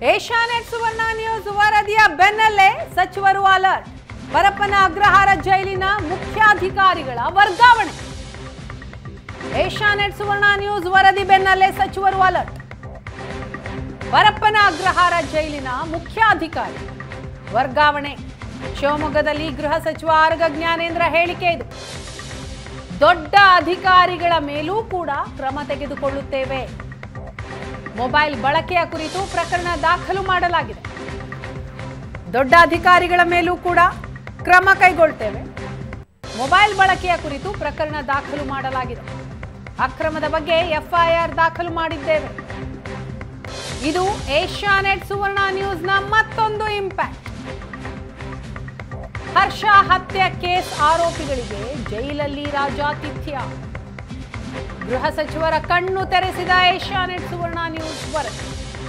Asianet ಸುವರ್ಣ news ವರದಿಯ ಬೆನ್ನಲ್ಲೇ ಸಚಿವರು ಅಲರ್ಟ್ ಪರಪ್ಪನ ಅಗ್ರಹಾರ ಜೈಲಿನ ಮುಖ್ಯಾಧಿಕಾರಿಗಳ ವರ್ಗಾವಣೆ ಏಷ್ಯಾನೆಟ್ ಸುವರ್ಣ ನ್ಯೂಸ್ ವರದಿ ಬೆನ್ನಲ್ಲೇ ಸಚಿವರು ಅಲರ್ಟ್ ಪರಪ್ಪನ ಅಗ್ರಹಾರ ಜೈಲಿನ ಮುಖ್ಯಾಧಿಕಾರಿ ವರ್ಗಾವಣೆ ಶಿವಮೊಗ್ಗದಲ್ಲಿ ಗೃಹ ಸಚಿವ ಆರಗ ಜ್ಞಾನೇಂದ್ರ ಹೇಳಿಕೆ ಇದು ದೊಡ್ಡ ಅಧಿಕಾರಿಗಳ ಮೇಲೂ ಕೂಡ ಕ್ರಮ ತೆಗೆದುಕೊಳ್ಳುತ್ತೇವೆ ಮೊಬೈಲ್ ಬಳಕೆಯ ಕುರಿತು ಪ್ರಕರಣ ದಾಖಲು ಮಾಡಲಾಗಿದೆ ದೊಡ್ಡ ಅಧಿಕಾರಿಗಳ ಮೇಲೂ ಕೂಡ ಕ್ರಮ ಕೈಗೊಳ್ತೇವೆ ಮೊಬೈಲ್ ಬಳಕೆಯ ಕುರಿತು ಪ್ರಕರಣ ದಾಖಲು ಮಾಡಲಾಗಿದೆ ಅಕ್ರಮದ ಬಗ್ಗೆ ಎಫ್ಐಆರ್ ದಾಖಲು ಮಾಡಿದ್ದೇವೆ ಇದು ಏಷ್ಯಾನೆಟ್ ಸುವರ್ಣ ನ್ಯೂಸ್ನ ಮತ್ತೊಂದು ಇಂಪ್ಯಾಕ್ಟ್ ಹರ್ಷ ಹತ್ಯೆ ಕೇಸ್ ಆರೋಪಿಗಳಿಗೆ ಜೈಲಲ್ಲಿ ರಾಜಾತಿಥ್ಯ ಗೃಹ ಸಚಿವರ ಕಣ್ಣು ತೆರೆಸಿದ ಏಷ್ಯಾನೆಟ್ ಸುವರ್ಣ ನ್ಯೂಸ್ ವರದಿ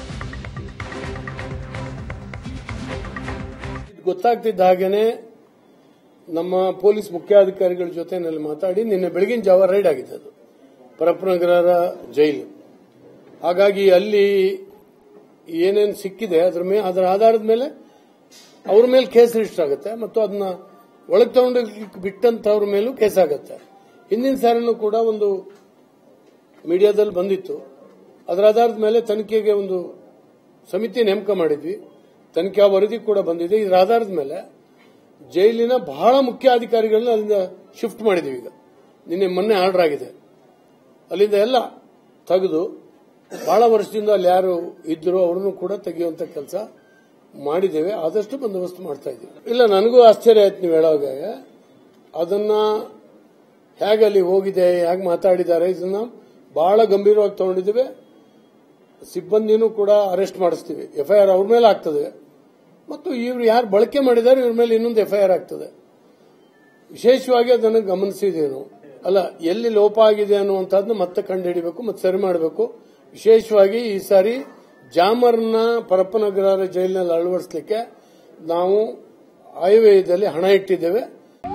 ಇದು ಗೊತ್ತಾಗ್ತಿದ್ದ ಹಾಗೇನೆ ನಮ್ಮ ಪೊಲೀಸ್ ಮುಖ್ಯಾಧಿಕಾರಿಗಳ ಜೊತೆ ನಲ್ಲಿ ಮಾತಾಡಿ ನಿನ್ನೆ ಬೆಳಗಿನ ಜಾವ ರೈಡ್ ಆಗಿದೆ ಅದು ಪರಪ್ಪನಗರ ಜೈಲು ಹಾಗಾಗಿ ಅಲ್ಲಿ ಏನೇನು ಸಿಕ್ಕಿದೆ ಅದ್ರ ಮೇಲೆ ಅದರ ಆಧಾರದ ಮೇಲೆ ಅವ್ರ ಮೇಲೆ ಕೇಸ್ ರಿಜಿಸ್ಟರ್ ಆಗುತ್ತೆ ಮತ್ತು ಅದನ್ನ ಒಳಗೆ ತಗೊಂಡೋಗ್ಲಿಕ್ಕೆ ಬಿಟ್ಟಂತವ್ರ ಮೇಲೂ ಕೇಸ್ ಆಗುತ್ತೆ ಹಿಂದಿನ ಸಾರಿನೂ ಕೂಡ ಒಂದು ಮೀಡಿಯಾದಲ್ಲಿ ಬಂದಿತ್ತು ಅದರ ಆಧಾರದ ಮೇಲೆ ತನಿಖೆಗೆ ಒಂದು ಸಮಿತಿ ನೇಮಕ ಮಾಡಿದ್ವಿ ತನಿಖಾ ವರದಿ ಕೂಡ ಬಂದಿದೆ ಇದರ ಆಧಾರದ ಮೇಲೆ ಜೈಲಿನ ಬಹಳ ಮುಖ್ಯ ಅಧಿಕಾರಿಗಳನ್ನ ಅಲ್ಲಿಂದ ಶಿಫ್ಟ್ ಮಾಡಿದೀವಿ ಈಗ ನಿನ್ನೆ ಮೊನ್ನೆ ಆರ್ಡರ್ ಆಗಿದೆ ಅಲ್ಲಿಂದ ಎಲ್ಲ ತೆಗೆದು ಬಹಳ ವರ್ಷದಿಂದ ಅಲ್ಲಿ ಯಾರು ಇದ್ರು ಅವ್ರನ್ನು ಕೂಡ ತೆಗೆಯುವಂತ ಕೆಲಸ ಮಾಡಿದ್ದೇವೆ ಆದಷ್ಟು ಬಂದೋಬಸ್ತ್ ಮಾಡ್ತಾ ಇದ್ದೀವಿ ಇಲ್ಲ ನನಗೂ ಆಶ್ಚರ್ಯ ಆಯ್ತು ನೀವು ಹೇಳೋವಾಗ ಅದನ್ನ ಹೇಗೆ ಅಲ್ಲಿ ಹೋಗಿದೆ ಹೇಗೆ ಮಾತಾಡಿದ್ದಾರೆ ಇದನ್ನ ಬಹಳ ಗಂಭೀರವಾಗಿ ತಗೊಂಡಿದ್ದೇವೆ ಸಿಬ್ಬಂದಿನೂ ಕೂಡ ಅರೆಸ್ಟ್ ಮಾಡಿಸ್ತೀವಿ ಎಫ್ಐಆರ್ ಅವ್ರ ಮೇಲೆ ಆಗ್ತದೆ ಮತ್ತು ಇವ್ರು ಯಾರು ಬಳಕೆ ಮಾಡಿದ್ದಾರೆ ಇವ್ರ ಮೇಲೆ ಇನ್ನೊಂದು ಎಫ್ಐಆರ್ ಆಗ್ತದೆ ವಿಶೇಷವಾಗಿ ಅದನ್ನು ಗಮನಿಸಿದೇನು ಅಲ್ಲ ಎಲ್ಲಿ ಲೋಪ ಆಗಿದೆ ಅನ್ನುವಂಥದ್ದನ್ನ ಮತ್ತೆ ಕಂಡುಹಿಡಿಬೇಕು ಮತ್ತೆ ಸರಿ ಮಾಡಬೇಕು ವಿಶೇಷವಾಗಿ ಈ ಸಾರಿ ಜಾಮರ್ನ ಪರಪ್ಪನಗರ ಜೈಲಿನಲ್ಲಿ ಅಳವಡಿಸಲಿಕ್ಕೆ ನಾವು ಆಯವ್ಯಯದಲ್ಲಿ ಹಣ ಇಟ್ಟಿದ್ದೇವೆ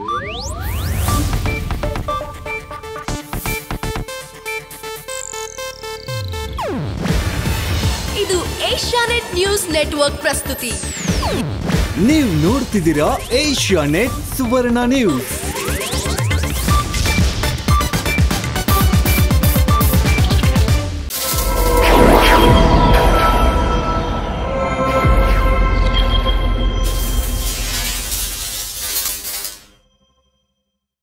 ಇದು ಏಷ್ಯಾನೆಟ್ ನ್ಯೂಸ್ ನೆಟ್ವರ್ಕ್ ಪ್ರಸ್ತುತಿ ನೀವು ನೋಡ್ತಿದ್ದೀರಾ ಏಷ್ಯಾ ನೆಟ್ ಸುವರ್ಣ ನ್ಯೂಸ್